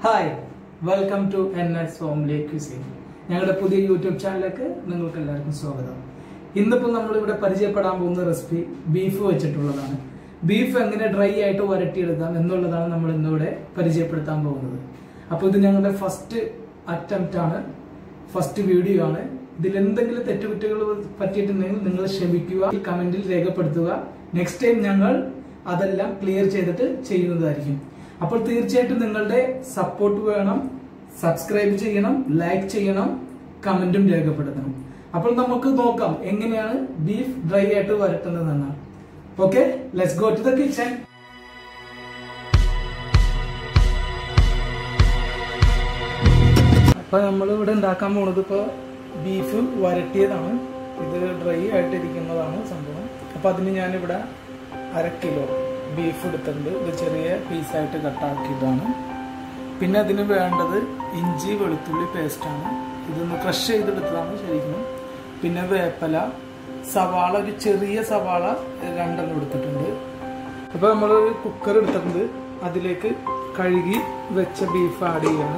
hi welcome to N S homely cuisine ഞങ്ങളുടെ പുതിയ YouTube ചാനലിലേക്ക് നിങ്ങൾക്ക് എല്ലാവർക്കും സ്വാഗതം ഇന്നിപ്പോൾ നമ്മളിവിടെ പരിചയപ്പെടാൻ പോകുന്ന റെസിപ്പി ബീഫ് വെച്ചിട്ടുള്ളതാണ് ബീഫ് എങ്ങനെ ഡ്രൈ ആയിട്ട് വരട്ടിയെടുക്കാം എന്നുള്ളതാണ് നമ്മൾ ഇന്നിവിടെ പരിചയപ്പെടുത്താൻ പോകുന്നത് അപ്പോൾ ഇത് ഞങ്ങളുടെ ഫസ്റ്റ് അറ്റംപ്റ്റ് ആണ് ഫസ്റ്റ് വീഡിയോ ആണ് ഇതിൽ എന്തെങ്കിലും തെറ്റുകുറ്റകൾ പറ്റിയിട്ടുണ്ടെങ്കിൽ നിങ്ങൾ ക്ഷമിക്കുക ഈ കമന്റിൽ രേഖപ്പെടുത്തുക നെക്സ്റ്റ് ടൈം ഞങ്ങൾ അതെല്ലാം ക്ലിയർ ചെയ്തിട്ട് ചെയ്യുന്നതായിരിക്കും അപ്പോൾ തീർച്ചയായിട്ടും നിങ്ങളുടെ സപ്പോർട്ട് വേണം സബ്സ്ക്രൈബ് ചെയ്യണം ലൈക്ക് ചെയ്യണം കമന്റും രേഖപ്പെടുത്തണം അപ്പോൾ നമുക്ക് നോക്കാം എങ്ങനെയാണ് ബീഫ് ഡ്രൈ ആയിട്ട് വരട്ടുന്നതെന്ന് okay let's go to the kitchen അപ്പൊ നമ്മൾ ഇവിടെ ഉണ്ടാക്കാൻ പോണത് ഇപ്പൊ ബീഫ് വരട്ടിയതാണ് ഇത് ഡ്രൈ ആയിട്ടിരിക്കുന്നതാണ് സംഭവം അപ്പൊ അതിന് ഞാനിവിടെ അര കിലോ ബീഫ് എടുത്തിട്ടുണ്ട് ഇത് ചെറിയ പീസായിട്ട് കട്ടാക്കിയതാണ് പിന്നെ അതിന് വേണ്ടത് ഇഞ്ചി വെളുത്തുള്ളി പേസ്റ്റാണ് ഇതൊന്ന് ക്രഷ് ചെയ്തെടുത്തതാണ് ശരിക്കും പിന്നെ വേപ്പല സവാള ഒരു ചെറിയ സവാള രണ്ടെണ്ണം എടുത്തിട്ടുണ്ട് അപ്പൊ നമ്മളൊരു കുക്കർ എടുത്തിട്ടുണ്ട് അതിലേക്ക് കഴുകി വെച്ച ബീഫ് ആഡ് ചെയ്യാണ്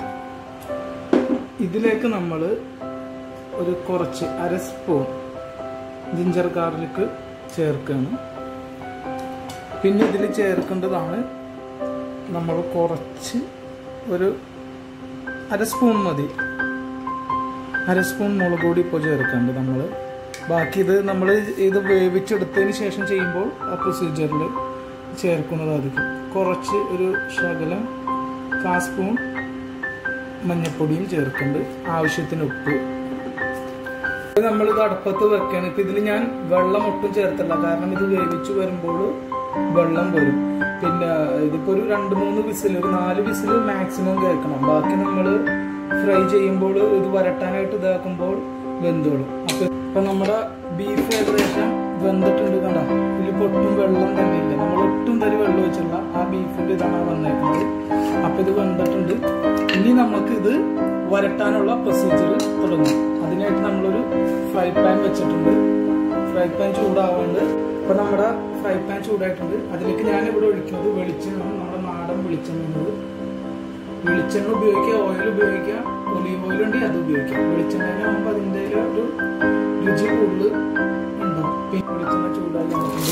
ഇതിലേക്ക് നമ്മൾ ഒരു കുറച്ച് അര സ്പൂൺ ജിഞ്ചർ ഗാർലിക് ചേർക്കുകയാണ് പിന്നെ ഇതിൽ ചേർക്കേണ്ടതാണ് നമ്മൾ കുറച്ച് ഒരു അര സ്പൂൺ മതി അര സ്പൂൺ മുളക് പൊടി ഇപ്പോൾ ചേർക്കേണ്ടത് നമ്മൾ ബാക്കി ഇത് നമ്മൾ ഇത് വേവിച്ചെടുത്തതിന് ശേഷം ചെയ്യുമ്പോൾ ആ പ്രൊസീജിയറിൽ ചേർക്കുന്നതായിരിക്കും കുറച്ച് ഒരു ശകലം കാ സ്പൂൺ മഞ്ഞപ്പൊടിയും ചേർക്കുന്നുണ്ട് ആവശ്യത്തിന് ഉപ്പ് നമ്മളിത് അടുപ്പത്ത് വെക്കണം ഇപ്പൊ ഇതിൽ ഞാൻ വെള്ളം ഒട്ടും ചേർത്തില്ല കാരണം ഇത് വേവിച്ച് വരുമ്പോൾ വെള്ളം വരും പിന്നെ ഇതിപ്പോ ഒരു രണ്ട് മൂന്ന് വിസിൽ ഒരു നാല് വിസിൽ മാക്സിമം കേൾക്കണം ബാക്കി നമ്മൾ ഫ്രൈ ചെയ്യുമ്പോൾ ഇത് വരട്ടാനായിട്ട് ഇതാക്കുമ്പോൾ വെന്തോളും അപ്പൊ ഇപ്പൊ നമ്മുടെ ബീഫ് ഏകദേശം വെന്തിട്ടുണ്ട് കണ്ട ഇതിൽ ഒട്ടും വെള്ളം തന്നെ ഇല്ല നമ്മൾ ഒട്ടും തരി വെള്ളം വെച്ചില്ല ആ ബീഫിന്റെ ഇതാണ് വന്നേക്കുന്നത് അപ്പൊ ഇത് വെന്തിട്ടുണ്ട് ഇനി നമുക്ക് ഇത് വരട്ടാനുള്ള പ്രൊസീജിയർ തുടങ്ങും അതിനായിട്ട് നമ്മളൊരു ഫ്രൈ പാൻ വെച്ചിട്ടുണ്ട് ഫ്രൈ പാൻ ചൂടാവാണ്ട് ഇപ്പൊ നമ്മുടെ ഫ്രൈ പാൻ ചൂടായിട്ടുണ്ട് അതിലേക്ക് ഞാൻ ഇവിടെ ഒഴിക്കുന്നത് വെളിച്ചെണ്ണ നമ്മുടെ നാടൻ വെളിച്ചെണ്ണ വെളിച്ചെണ്ണ ഉപയോഗിക്കുക ഓയിൽ ഉപയോഗിക്കുക ഒലീവ് ഓയിൽ ഉണ്ടെങ്കിൽ അത് ഉപയോഗിക്കാം വെളിച്ചെണ്ണ ആകുമ്പോൾ അതിൻ്റെ ഒരു രുചി കൂടുതൽ ഉണ്ടാവും പിന്നെ വെളിച്ചെണ്ണ ചൂടായി വന്നിട്ടുണ്ട്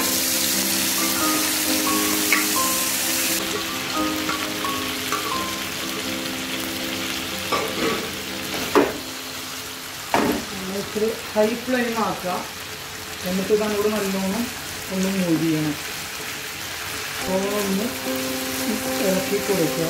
ഇത്തിരി ഹൈ ഫ്ലെയിം ആക്കുക എന്നിട്ട് ഇതങ്ങോട്ട് നല്ലോണം ഒന്ന് മൂവ് ചെയ്യണം ഒന്ന് ഇറക്കി കൊടുക്കുക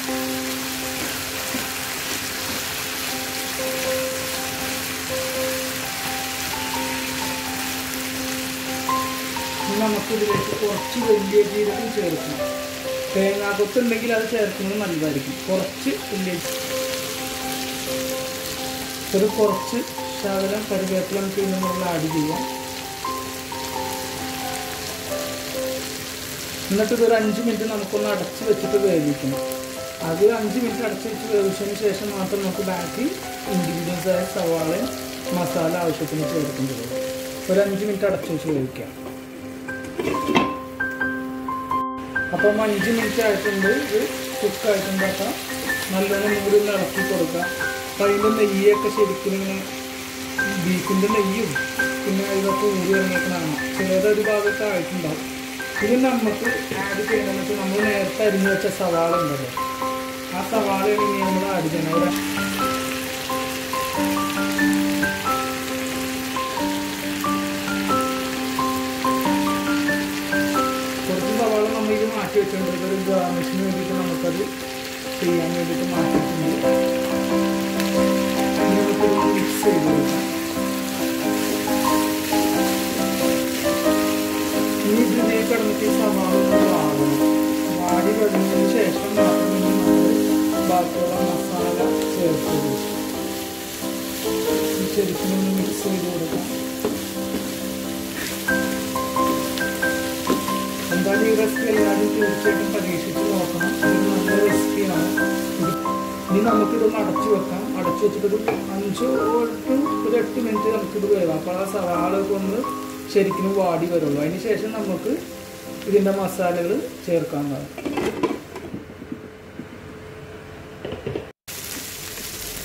നമുക്കിതിലേക്ക് കുറച്ച് വലിയ ജീരകം ചേർക്കണം തേങ്ങാക്കൊത്തുണ്ടെങ്കിൽ അത് ചേർക്കുന്നത് നല്ലതായിരിക്കും കുറച്ച് വലിയ ഒരു കുറച്ച് ശകലം കറിവേപ്പില നമുക്ക് ഇതിന് മുകളിൽ ആഡ് ചെയ്യാം എന്നിട്ട് ഇതൊരു അഞ്ച് മിനിറ്റ് നമുക്കൊന്ന് അടച്ച് വെച്ചിട്ട് വേവിക്കണം അത് അഞ്ച് മിനിറ്റ് അടച്ച് വെച്ച് വേവിച്ചതിന് ശേഷം മാത്രം നമുക്ക് ബാക്കി ഇൻഗ്രീഡിയൻസ് ആയ സവാളയും മസാല ആവശ്യത്തിന് ചേർക്കേണ്ടത് ഒരു അഞ്ച് മിനിറ്റ് അടച്ച് വെച്ച് വേവിക്കാം അപ്പം അഞ്ച് മിനിറ്റ് ആയിട്ടുണ്ട് ഇത് കുക്കായിട്ടുണ്ട് അപ്പം നല്ലോണം നൂറിൽ ഇളക്കി കൊടുക്കാം അപ്പം അതിൻ്റെ നെയ്യൊക്കെ ശരിക്കും ഇങ്ങനെ ബീഫിൻ്റെ നെയ്യും പിന്നെ ഇതൊക്കെ ഊരി ഇറങ്ങിയേക്കണതാണ് ചിലതൊരു ഭാഗത്ത് ആയിട്ടുണ്ടാവും ഇത് നമുക്ക് ആഡ് ചെയ്യണമെന്ന് വെച്ചാൽ നമ്മൾ നേരത്തെ അരിഞ്ഞു വെച്ച സവാള ഉണ്ടല്ലോ ആ സവാളയാണ് ഇനി നമ്മൾ ആഡ് ചെയ്യണം ഒരു കുറച്ച് സവാള നമ്മൾ ഇത് മാറ്റി വെച്ചിട്ടുണ്ട് ഇതൊരു ഗാർണിഷിന് വേണ്ടിയിട്ട് നമുക്കത് ചെയ്യാൻ വേണ്ടിയിട്ട് മാറ്റി വെച്ചിട്ടുണ്ട് നമുക്കിത് മിക്സ് ചെയ്ത് കൊടുക്കാം ഇനി ഇതിലേക്ക് കിടന്നിട്ട് ഈ സവാള ഒന്ന് വാടണം വാടി കഴിഞ്ഞതിന് ശേഷം മാത്രം നമ്മൾ ബാക്കിയുള്ള മസാല ചേർത്ത് കൊടുക്കാം ശരിക്കും ഒന്ന് മിക്സ് ചെയ്ത് കൊടുക്കാം എന്തായാലും ഈ റെസിപ്പി എല്ലാവരും തീർച്ചയായിട്ടും പരീക്ഷിച്ച് നോക്കണം ഇത് നല്ല റെസിപ്പിയാണ് ഇനി നമുക്കിതൊന്ന് അടച്ചു വെക്കാം അടച്ചു വെച്ചിട്ട് ഒരു അഞ്ചോ ടു ഒരു എട്ട് മിനിറ്റ് നമുക്കിത് വേവാം അപ്പോൾ ആ സവാളൊക്കെ ഒന്ന് ശരിക്കും വാടി വരുള്ളൂ അതിന് ശേഷം നമുക്ക് ഇതിൻ്റെ മസാലകൾ ചേർക്കാൻ പാടും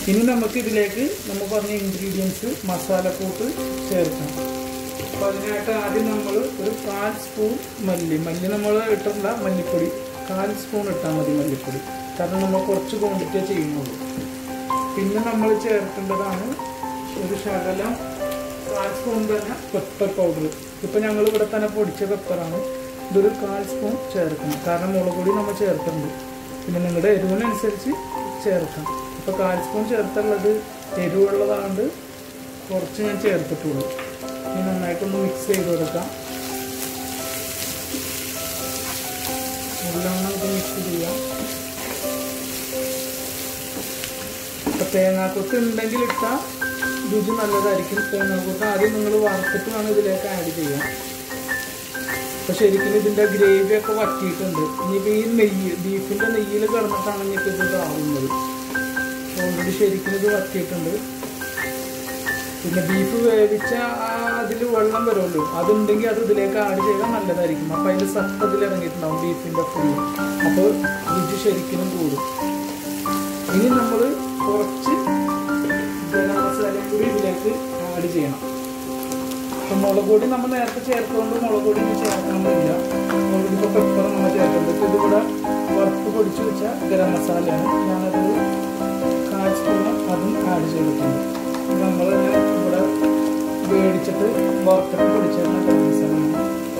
ഇനി നമുക്ക് ഇതിലേക്ക് നമ്മൾ പറഞ്ഞ ഇൻഗ്രീഡിയൻസ് മസാലക്കൂട്ട് ചേർക്കാം അപ്പോൾ അതിനായിട്ട് ആദ്യം നമ്മൾ ഒരു കാൽ സ്പൂൺ മല്ലി മല്ലി നമ്മൾ ഇട്ടില്ല മല്ലിപ്പൊടി കാൽ സ്പൂൺ ഇട്ടാൽ മതി മല്ലിപ്പൊടി കാരണം നമ്മൾ കുറച്ച് ക്വാണ്ടിറ്റിയേ ചെയ്യുന്നുള്ളൂ പിന്നെ നമ്മൾ ചേർക്കേണ്ടതാണ് ഒരു ശകലം കാൽ സ്പൂൺ തന്നെ പെപ്പർ പൗഡർ ഇപ്പം ഞങ്ങൾ ഇവിടെ തന്നെ പൊടിച്ച പെപ്പറാണ് ഇതൊരു കാൽ സ്പൂൺ ചേർക്കണം കാരണം മുളക് പൊടി നമ്മൾ ചേർക്കുന്നുണ്ട് പിന്നെ നിങ്ങളുടെ എരിവിനനുസരിച്ച് ചേർക്കാം ഇപ്പോൾ കാൽ സ്പൂൺ ചേർത്തുള്ളത് എരിവുള്ളതാണ്ട് കുറച്ച് ഞാൻ ചേർത്തിട്ടുള്ളൂ ഇനി നന്നായിട്ടൊന്ന് മിക്സ് ചെയ്ത് കൊടുക്കാം എല്ലാം നമുക്ക് മിക്സ് ചെയ്യാം ഇപ്പം തേങ്ങാക്കൊത്ത് ഉണ്ടെങ്കിൽ ഇട്ടാൽ രുചി നല്ലതായിരിക്കും തേങ്ങാക്കൊത്ത് ആദ്യം നിങ്ങൾ വറുത്തിട്ട് വേണം ഇതിലേക്ക് ആഡ് ചെയ്യാൻ അപ്പൊ ശരിക്കും ഇതിന്റെ ഗ്രേവി ഒക്കെ വറ്റിയിട്ടുണ്ട് ഇനിയിപ്പോ ഈ നെയ്യ് ബീഫിന്റെ നെയ്യിൽ കിടന്നിട്ടാണ് ഇനിയിപ്പോ ഇത് ഇതാവുന്നത് ഓൾറെഡി ശരിക്കും ഇത് വറ്റിയിട്ടുണ്ട് പിന്നെ ബീഫ് വേവിച്ച അതിൽ വെള്ളം വരുമല്ലോ അതുണ്ടെങ്കിൽ അത് ഇതിലേക്ക് ആഡ് ചെയ്താൽ നല്ലതായിരിക്കും അപ്പൊ അതിന്റെ സത്ത് അതിൽ ഇറങ്ങിയിട്ടുണ്ടാവും ബീഫിന്റെ ഫുള്ള് അപ്പോൾ രുചി ശരിക്കും കൂടും ഇനി നമ്മൾ കുറച്ച് ഗരം മസാലയും കൂടി ഇതിലേക്ക് ആഡ് ചെയ്യണം ഇപ്പം മുളക് പൊടി നമ്മൾ നേരത്തെ ചേർത്തുകൊണ്ട് മുളക് പൊടി ഇനി ചേർക്കണമെന്നില്ല മുളക് പൊടി ഇപ്പോൾ പെപ്പർ നമ്മൾ ചേർക്കുന്നത് ഇപ്പോൾ ഇതിവിടെ വറുത്ത് പൊടിച്ച് വെച്ച ഗരം മസാലയാണ് ഞാനത് കാൽ സ്പൂൺ അതും ആഡ് ചെയ്തിട്ടുണ്ട് ഇത് നമ്മൾ തന്നെ ഇവിടെ മേടിച്ചിട്ട് വറുത്തിട്ട് പൊടിച്ചിരുന്ന ഗരം മസാലയാണ്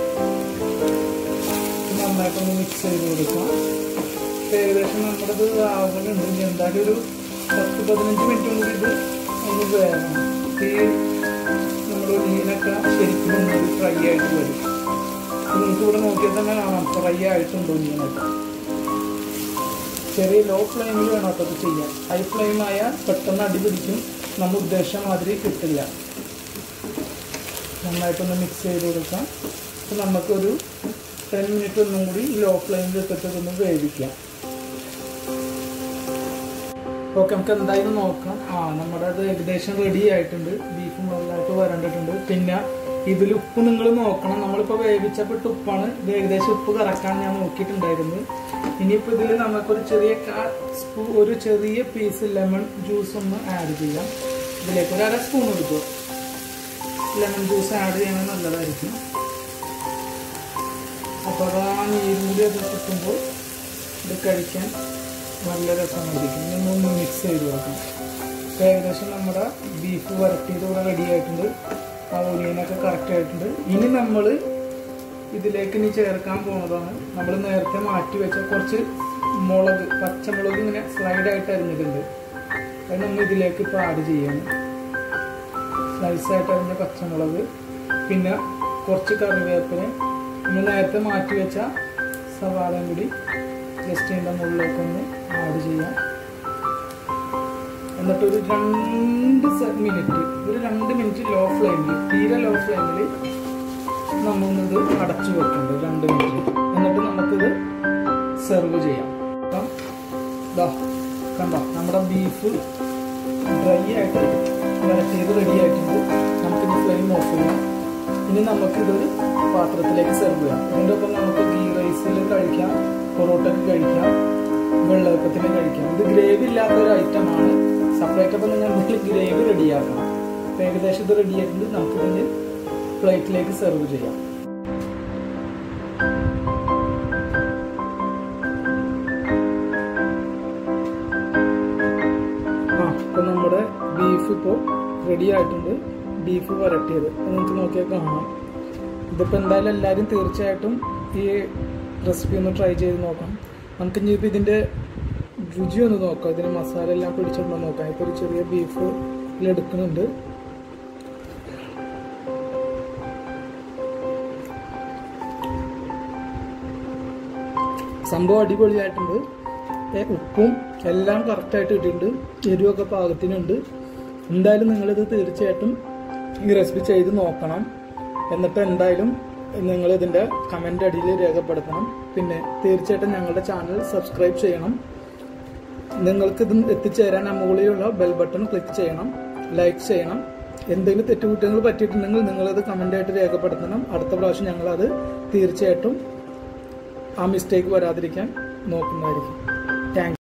ഇത് നന്നായിട്ടൊന്ന് മിക്സ് ചെയ്ത് കൊടുക്കാം ഇപ്പം ഏകദേശം നമ്മുടെ ഇത് ആവുന്നുണ്ട് ഇനി എന്തായാലും ഒരു പത്ത് പതിനഞ്ച് മിനിറ്റും കൂടി ഇത് ഒന്ന് വേണം ഈ നമ്മുടെ മീനൊക്കെ ശരിക്കും ഒന്നുകൂടി ഫ്രൈ ആയിട്ട് വരും ഇത് നിങ്ങൾക്ക് ഇവിടെ നോക്കിയാൽ തന്നെ കാണാം ഫ്രൈ ആയിട്ടുണ്ടോ മീനൊക്കെ ചെറിയ ലോ ഫ്ലെയിമിൽ വേണം അപ്പോൾ ഇത് ചെയ്യാൻ ഹൈ ഫ്ലെയിം ആയാൽ പെട്ടെന്ന് അടി പിടിക്കും നമ്മൾ ഉദ്ദേശിച്ച മാതിരി കിട്ടില്ല നന്നായിട്ടൊന്ന് മിക്സ് ചെയ്ത് കൊടുക്കാം അപ്പോൾ നമുക്കൊരു ടെൻ മിനിറ്റ് ഒന്നും കൂടി ലോ ഫ്ലെയിമിൽ ഇട്ടിട്ട് ഇതൊന്ന് വേവിക്കാം ഓക്കെ നമുക്ക് എന്തായാലും നോക്കാം ആ നമ്മുടെ അത് ഏകദേശം റെഡി ആയിട്ടുണ്ട് ബീഫും നല്ലതായിട്ട് വരണ്ടിട്ടുണ്ട് പിന്നെ ഇതിൽ ഉപ്പ് നിങ്ങൾ നോക്കണം നമ്മളിപ്പോൾ വേവിച്ചപ്പെട്ട ഉപ്പാണ് ഇത് ഏകദേശം ഉപ്പ് കറക്കാൻ ഞാൻ നോക്കിയിട്ടുണ്ടായിരുന്നു ഇനിയിപ്പോൾ ഇതിൽ നമുക്കൊരു ചെറിയ കാ- സ്പൂ ഒരു ചെറിയ പീസ് ലെമൺ ജ്യൂസ് ഒന്ന് ആഡ് ചെയ്യാം ഇതിലേക്ക് ഒരു അര സ്പൂൺ എടുക്കുക ലെമൺ ജ്യൂസ് ആഡ് ചെയ്യണത് നല്ലതായിരിക്കും അപ്പോൾ അത് ആ നീരും കൂടി അത് കിട്ടുമ്പോൾ ഇത് കഴിക്കാൻ നല്ല രസമായിരിക്കും ഇനി ഒന്ന് മിക്സ് ചെയ്ത് കൊടുക്കണം ഇപ്പം ഏകദേശം നമ്മുടെ ബീഫ് വരട്ടിയത് ഇവിടെ റെഡി ആയിട്ടുണ്ട് ആ ഒനിയനൊക്കെ കറക്റ്റ് ആയിട്ടുണ്ട് ഇനി നമ്മൾ ഇതിലേക്ക് ഇനി ചേർക്കാൻ പോകുന്നതാണ് നമ്മൾ നേരത്തെ മാറ്റി വെച്ച കുറച്ച് മുളക് പച്ചമുളക് ഇങ്ങനെ സ്ലൈഡ് ആയിട്ട് അരിഞ്ഞിട്ടുണ്ട് അത് നമ്മൾ ഇതിലേക്ക് ഇപ്പോൾ ആഡ് ചെയ്യാണ് സ്ലൈസ് ആയിട്ട് അരിഞ്ഞ പച്ചമുളക് പിന്നെ കുറച്ച് കറിവേപ്പില നമ്മൾ നേരത്തെ മാറ്റി വെച്ച സവാളയും കൂടി ജസ്റ്റ് ഇതിൻ്റെ മുകളിലേക്ക് ഒന്ന് ആഡ് ചെയ്യാം എന്നിട്ട് ഒരു രണ്ട് മിനിറ്റ് ഒരു രണ്ട് മിനിറ്റ് ലോ ഫ്ലെയിമിൽ തീരെ ലോ ഫ്ലെയിമിൽ നമ്മളിത് അടച്ചു വെക്കുന്നുണ്ട് രണ്ട് മിനിറ്റ് എന്നിട്ട് നമുക്കിത് സെർവ് ചെയ്യാം അപ്പം ദാ കണ്ടോ നമ്മുടെ ബീഫ് ഡ്രൈ ആയിട്ട് വരട്ടിയത് റെഡി ആയിട്ടുണ്ട് നമുക്കിത് ഫ്ലെയിം ഓഫ് ചെയ്യാം ഇനി നമുക്കിതൊരു പാത്രത്തിലേക്ക് സെർവ് ചെയ്യാം ഇതിൻ്റെ ഒപ്പം നമുക്ക് ഗീ റൈസിൽ കഴിക്കാം പൊറോട്ടയ്ക്ക് കഴിക്കാം വെള്ളയപ്പത്തിന് കഴിക്കാം ഇത് ഗ്രേവി ഇല്ലാത്ത ഒരു ഐറ്റമാണ് സെപ്പറേറ്റ് അപ്പം നിങ്ങൾ എന്തെങ്കിലും ഗ്രേവി റെഡിയാക്കണം അപ്പം ഏകദേശം ഇത് റെഡി ആയിട്ടുണ്ട് നമുക്കിതിന് പ്ലേറ്റിലേക്ക് സെർവ് ചെയ്യാം ആ ഇപ്പൊ നമ്മുടെ ബീഫ് ഇപ്പോൾ റെഡി ആയിട്ടുണ്ട് ബീഫ് വരട്ടിയത് അത് നിങ്ങൾക്ക് നോക്കിയാൽ കാണാം ഇതിപ്പോൾ എന്തായാലും എല്ലാവരും തീർച്ചയായിട്ടും ഈ റെസിപ്പി ഒന്ന് ട്രൈ ചെയ്ത് നോക്കാം നമുക്ക് ഇനിയിപ്പോൾ ഇതിൻ്റെ രുചി ഒന്ന് നോക്കാം ഇതിന് മസാല എല്ലാം പിടിച്ചിട്ടുണ്ടോ നോക്കാം ഇപ്പോൾ ഒരു ചെറിയ ബീഫ് ഇതിലെടുക്കുന്നുണ്ട് സംഭവം അടിപൊളിയായിട്ടുണ്ട് ഏ, ഉപ്പും എല്ലാം കറക്റ്റായിട്ട് ഇട്ടിട്ടുണ്ട് എരിവൊക്കെ പാകത്തിനുണ്ട് എന്തായാലും നിങ്ങളിത് തീർച്ചയായിട്ടും ഈ റെസിപ്പി ചെയ്ത് നോക്കണം എന്നിട്ട് എന്തായാലും നിങ്ങൾ ഇതിൻ്റെ കമൻ്റ് അടിയിൽ രേഖപ്പെടുത്തണം പിന്നെ തീർച്ചയായിട്ടും ഞങ്ങളുടെ ചാനൽ സബ്സ്ക്രൈബ് ചെയ്യണം നിങ്ങൾക്ക് ഇത് എത്തിച്ചേരാൻ ആ മുകളിലുള്ള ബെൽ ബട്ടൺ ക്ലിക്ക് ചെയ്യണം ലൈക്ക് ചെയ്യണം എന്തെങ്കിലും തെറ്റുകുറ്റങ്ങൾ പറ്റിയിട്ടുണ്ടെങ്കിൽ നിങ്ങളത് കമൻ്റായിട്ട് രേഖപ്പെടുത്തണം അടുത്ത പ്രാവശ്യം ഞങ്ങളത് തീർച്ചയായിട്ടും ആ മിസ്റ്റേക്ക് വരാതിരിക്കാൻ നോക്കുന്നതായിരിക്കും താങ്ക്